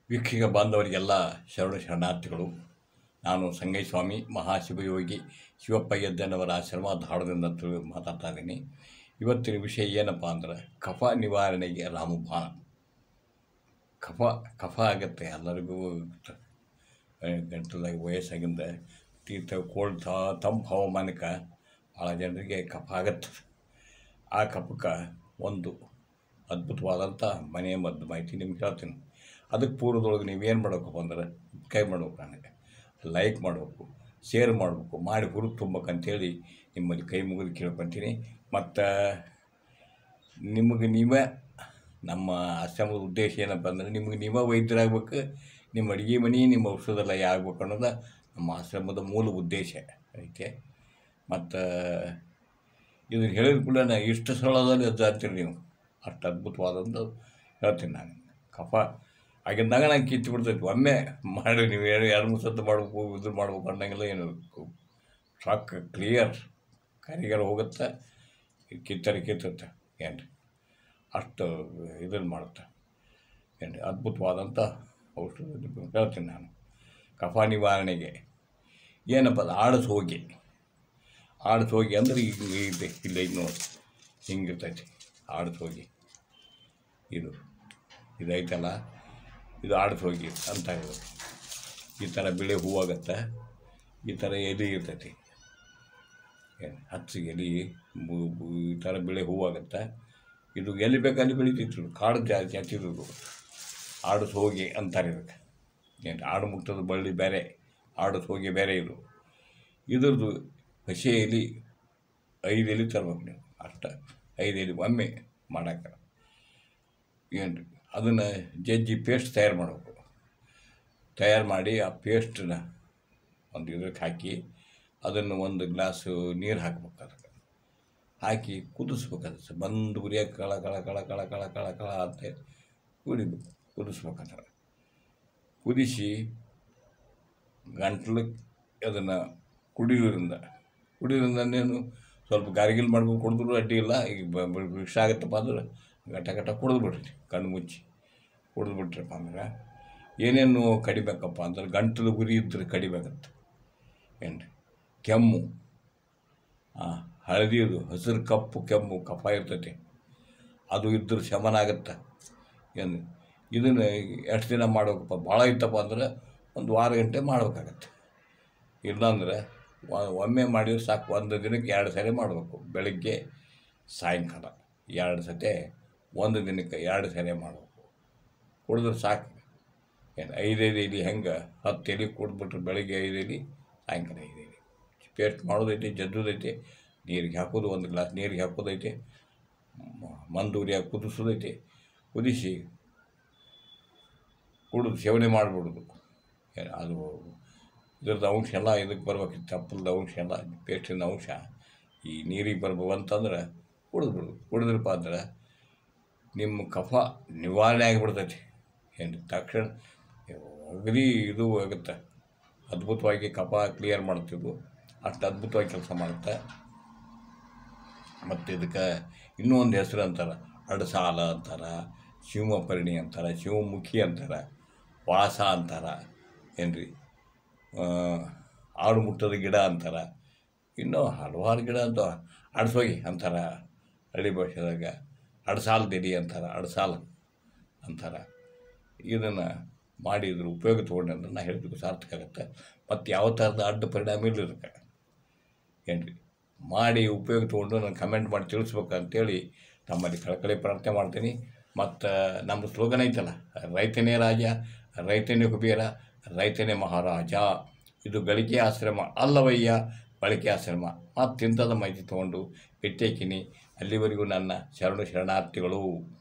ವೀಕ್ಷಕ ಬಾಂಧವರಿಗೆಲ್ಲ ಶರಣ ಶರಣಾರ್ಥಿಗಳು ನಾನು ಸಂಗಯ್ಯಸ್ವಾಮಿ ಮಹಾಶಿವಯೋಗಿ ಶಿವಪ್ಪ ಯದ್ದನವರ ಆಶ್ರಮ ಧಾರವಾಡದಿಂದ ತಿಳಿ ಮಾತಾಡ್ತಾ ಇದ್ದೀನಿ ಇವತ್ತಿನ ವಿಷಯ ಏನಪ್ಪ ಅಂದ್ರೆ ಕಫ ನಿವಾರಣೆಗೆ ರಾಮಬಾಣ ಕಫ ಕಫ ಆಗುತ್ತೆ ಎಲ್ಲರಿಗೂ ಗಂಟಲಾಗಿ ವಯಸ್ಸಾಗಿಂದ ತೀರ್ಥ ಕೋಲ್ಡ್ ತಂಪು ಹವಾಮಾನಕ್ಕೆ ಭಾಳ ಜನರಿಗೆ ಕಫ ಆಗತ್ತೆ ಆ ಕಫಕ್ಕೆ ಒಂದು ಅದ್ಭುತವಾದಂಥ ಮನೆಯ ಮದ್ದು ಮಾಹಿತಿ ನಿಮ್ಗೆ ಹೇಳ್ತೀನಿ ಅದಕ್ಕೆ ಪೂರ್ವದೊಳಗೆ ನೀವೇನು ಮಾಡ್ಬೇಕಪ್ಪ ಅಂದ್ರೆ ಕೈ ಮಾಡ್ಬೇಕು ನನಗೆ ಲೈಕ್ ಮಾಡಬೇಕು ಶೇರ್ ಮಾಡಬೇಕು ಮಾಡಿ ಹುರುಪು ತುಂಬೇಕಂತೇಳಿ ನಿಮ್ಮಲ್ಲಿ ಕೈ ಮುಗಿದು ಕೇಳ್ಕೊತೀನಿ ಮತ್ತು ನಿಮಗೆ ನೀವೇ ನಮ್ಮ ಆಶ್ರಮದ ಉದ್ದೇಶ ಏನಪ್ಪ ಅಂದ್ರೆ ನಿಮಗೆ ನೀವೇ ವೈದ್ಯರಾಗಬೇಕು ನಿಮ್ಮ ಅಡುಗೆ ಮನೆ ನಿಮ್ಮ ಔಷಧೆಲ್ಲ ಆಗ್ಬೇಕು ಅನ್ನೋದು ನಮ್ಮ ಆಶ್ರಮದ ಮೂಲ ಉದ್ದೇಶ ಐತೆ ಮತ್ತು ಇದು ಹೇಳಿದ ಕೂಡ ನಾ ಇಷ್ಟು ಸರಳದಲ್ಲಿ ಎದ್ದು ಅಂತೀರಿ ನೀವು ಅಷ್ಟು ಅದ್ಭುತವಾದಂಥ ಹೇಳ್ತೀನಿ ನಾನು ಕಫ ಆಗಿದ್ದಾಗ ನಂಗೆ ಕಿತ್ತು ಬಿಡ್ತೈತಿ ಒಮ್ಮೆ ಮಾಡಿ ನೀವು ಏನು ಎರಡು ಮೂರು ಸತ್ತು ಮಾಡ್ಬೇಕು ಇದು ಮಾಡ್ಬೇಕು ಅನ್ನಂಗಿಲ್ಲ ಏನು ಸಾಕು ಕ್ಲಿಯರ್ ಕಾರಿಗಾರ ಹೋಗುತ್ತೆ ಕಿತ್ತರೆ ಕಿತ್ತುತ್ತೆ ಏನು ಅಷ್ಟು ಇದನ್ನು ಮಾಡುತ್ತೆ ಏನು ಅದ್ಭುತವಾದಂಥ ಔಷಧ ಹೇಳ್ತೀನಿ ನಾನು ಕಫ ನಿವಾರಣೆಗೆ ಏನಪ್ಪ ಅದು ಆಡಸ್ ಹೋಗಿ ಆಡಸ್ ಹೋಗಿ ಅಂದ್ರೆ ಈಗ ಇದೆ ಇಲ್ಲ ಈಗ ನೋಡಿ ಹಿಂಗಿರ್ತೈತಿ ಆಡಸ್ ಹೋಗಿ ಇದು ಇದೈತಲ್ಲ ಇದು ಆಡಸ್ ಹೋಗಿ ಅಂತ ಇದು ಈ ಥರ ಬಿಳಿ ಹೂವಾಗತ್ತೆ ಈ ಥರ ಎಲೆ ಇರ್ತೈತಿ ಏನು ಹಚ್ಚಿ ಎಲೆ ಬು- ಬು- ಈ ಥರ ಬಿಳಿ ಹೂವಾಗತ್ತೆ ಇದು ಎಲ್ಲಿ ಬೇಕಲ್ಲಿ ಬೆಳಿತಿತ್ತು ಕಾಡು ಜಾಸ್ತಿ ಹಚ್ಚಿರೋದು ಆಡಸ್ ಹೋಗಿ ಅಂತಾರೆ ಇದಕ್ಕೆ ಏನು ಆಡು ಮುಟ್ಟದ ಬಳ್ಳಿ ಬೇರೆ ಆಡಸ್ ಹೋಗಿ ಬೇರೆ ಇದು ಇದ್ರದ್ದು ಹಸಿ ಎಲೆ ಐದು ಎಲೆ ತರ್ಬೇಕು ನೀವು ಅಷ್ಟ ಐದು ಎಲೆ ಒಮ್ಮೆ ಮಾಡೋಕೆ ಏನು ಅದನ್ನು ಜಜ್ಜಿ ಪೇಸ್ಟ್ ತಯಾರು ಮಾಡಬೇಕು ತಯಾರು ಮಾಡಿ ಆ ಪೇಸ್ಟನ್ನ ಒಂದು ಇದಕ್ಕೆ ಹಾಕಿ ಅದನ್ನು ಒಂದು ಗ್ಲಾಸು ನೀರು ಹಾಕ್ಬೇಕು ಅದಕ್ಕೆ ಹಾಕಿ ಕುದಿಸ್ಬೇಕು ಅದು ಬಂದು ಉರಿಯೋಕೆ ಕಳ ಕಳ ಕಳ ಕಳ ಕಳ ಕಳ ಕಳ ಅಂತ ಕುಡಿಬೇಕು ಕುದಿಸ್ಬೇಕಂದ್ರೆ ಕುದಿಸಿ ಗಂಟ್ಲು ಅದನ್ನು ಕುಡಿಯೋದ್ರಿಂದ ಕುಡಿಯೋದ್ರಿಂದನೇನು ಸ್ವಲ್ಪ ಗಾರ್ಗಿಲ್ ಮಾಡ್ಕೊಂಡು ಕುಡಿದ್ರು ಅಡ್ಡಿ ಇಲ್ಲ ಈಗ ಬ- ಬ- ವಿಷ ಆಗುತ್ತಪ್ಪ ಅಂದ್ರೆ ಗಟ್ಟ ಗಟ್ಟ ಕುಡಿದು ಬಿಡ್ರಿ ಕಣ್ಣು ಮುಚ್ಚಿ ಕುಡಿದು ಬಿಟ್ರಪ್ಪ ಅಂದ್ರೆ ಏನೇನು ಕಡಿಬೇಕಪ್ಪ ಅಂದ್ರೆ ಗಂಟಲು ಉರಿ ಇದ್ರೆ ಕಡಿಬೇಕಂತ ಏನು ರೀ ಕೆಮ್ಮು ಹಾಂ ಹಳದಿದು ಹಸಿರು ಕಪ್ಪು ಕೆಮ್ಮು ಕಫ ಇರ್ತೈತಿ ಅದು ಇದ್ರೆ ಶಮನ ಆಗುತ್ತೆ ಏನು ಇದನ್ನು ಎಷ್ಟು ದಿನ ಮಾಡ್ಬೇಕಪ್ಪ ಭಾಳ ಇತ್ತಪ್ಪ ಅಂದ್ರೆ ಒಂದು ವಾರ ಗಂಟೆ ಮಾಡ್ಬೇಕಾಗತ್ತೆ ಇಲ್ಲಾಂದ್ರೆ ಒ- ಒಮ್ಮೆ ಮಾಡಿದ್ರೆ ಸಾಕು ಒಂದು ದಿನಕ್ಕೆ ಎರಡು ಸರಿ ಮಾಡಬೇಕು ಬೆಳಗ್ಗೆ ಸಾಯಂಕಾಲ ಎರಡು ಸತಿ ಒಂದು ದಿನಕ್ಕೆ ಎರಡು ಸರಿ ಮಾಡಬೇಕು ಕುಡಿದ್ರೆ ಸಾಕು ಏನು ಐದೈದು ಎಲೆ ಹೆಂಗೆ ಹತ್ತು ಎಲೆ ಕುಡಿದ್ಬಿಟ್ರೆ ಬೆಳಗ್ಗೆ ಐದು ಎಲೆ ಸಾಯಂಕಾಲ ಐದು ಎಲೆ ಪೇಸ್ಟ್ ಮಾಡೋದೈತಿ ಜಜ್ಜೋದೈತಿ ನೀರಿಗೆ ಹಾಕೋದು ಒಂದು ಗ್ಲಾಸ್ ನೀರಿಗೆ ಹಾಕೋದೈತಿ ಮ- ಮಂದೂರಿಯಾಗಿ ಕುದಿಸೋದೈತಿ ಕುದಿಸಿ ಕುಡಿದು ಸೇವನೆ ಮಾಡಿಬಿಡೋದು ಅದು ಇದ್ರದ್ದು ಅಂಶ ಎಲ್ಲ ಇದಕ್ಕೆ ಬರ್ಬೇಕು ತಪ್ಪಲದ ಅಂಶ ಎಲ್ಲ ಪೇಸ್ಟಿನ ಅಂಶ ಈ ನೀರಿಗೆ ಬರ್ಬೇಕು ಅಂತಂದ್ರೆ ಕುಡಿದ್ಬಿಡೋದು ಕುಡಿದ್ರಪ್ಪ ಅಂದ್ರೆ ನಿಮ್ಮ ಕಫ ನಿವಾರಣೆ ಆಗಿಬಿಡ್ತೈತಿ ಏನು ತಕ್ಷಣ ಅಗದಿ ಇದು ಆಗುತ್ತೆ ಅದ್ಭುತವಾಗಿ ಕಫ ಕ್ಲಿಯರ್ ಮಾಡ್ತಿದ್ವು ಅಷ್ಟು ಅದ್ಭುತವಾಗಿ ಕೆಲಸ ಮಾಡುತ್ತೆ ಮತ್ತು ಇದಕ್ಕೆ ಇನ್ನೂ ಒಂದು ಹೆಸರು ಅಂತಾರೆ ಅಡಸಾಲ ಅಂತಾರೆ ಶಿವಮಪರ್ಣಿ ಅಂತಾರೆ ಶಿವಮುಖಿ ಅಂತಾರೆ ವಾಸ ಅಂತಾರೆ ಏನು ರೀ ಆಡು ಮುಟ್ಟದ ಗಿಡ ಅಂತಾರೆ ಇನ್ನೂ ಹಲವಾರು ಗಿಡ ಅಂತ ಅಡ್ಸೋಗಿ ಅಂತಾರೆ ಹಳ್ಳಿ ಭಾಷೆದಾಗ ಅಡಸಾಲ ದಿಡಿ ಅಂತಾರೆ ಅಡಸಾಲ ಅಂತಾರೆ ಇದನ್ನು ಮಾಡಿ ಇದ್ರ ಉಪಯೋಗ ತೊಗೊಂಡೆ ಅಂದ್ರೆ ನಾ ಹೇಳಿದ್ದಕ್ಕೂ ಸಾರ್ಥಕ ಆಗುತ್ತೆ ಮತ್ತು ಯಾವ ಥರದ ಅಡ್ಡ ಪರಿಣಾಮ ಇಲ್ಲ ಇದಕ್ಕೆ ಏನು ರೀ ಮಾಡಿ ಉಪಯೋಗ ತೊಗೊಂಡು ನಾನು ಕಮೆಂಟ್ ಮಾಡಿ ತಿಳಿಸ್ಬೇಕು ಅಂತೇಳಿ ತಮ್ಮಲ್ಲಿ ಕಳಕಳಿ ಪ್ರಾರ್ಥನೆ ಮಾಡ್ತೀನಿ ಮತ್ತು ನಮ್ಮ ಸ್ಲೋಗನ್ ಐತಲ್ಲ ರೈತನೇ ರಾಜ ರೈತನೇ ಕುಬೇರ ರೈತನೇ ಮಹಾರಾಜ ಇದು ಗಳಿಕೆ ಆಶ್ರಮ ಅಲ್ಲವಯ್ಯ ಬಳಕೆ ಆಶ್ರಮ ಮತ್ತು ಇಂಥದ್ದು ಮಾಹಿತಿ ತೊಗೊಂಡು ಭೇಟಿಯಾಕಿನಿ ಅಲ್ಲಿವರೆಗೂ ನನ್ನ ಶರಣು ಶರಣಾರ್ಥಿಗಳು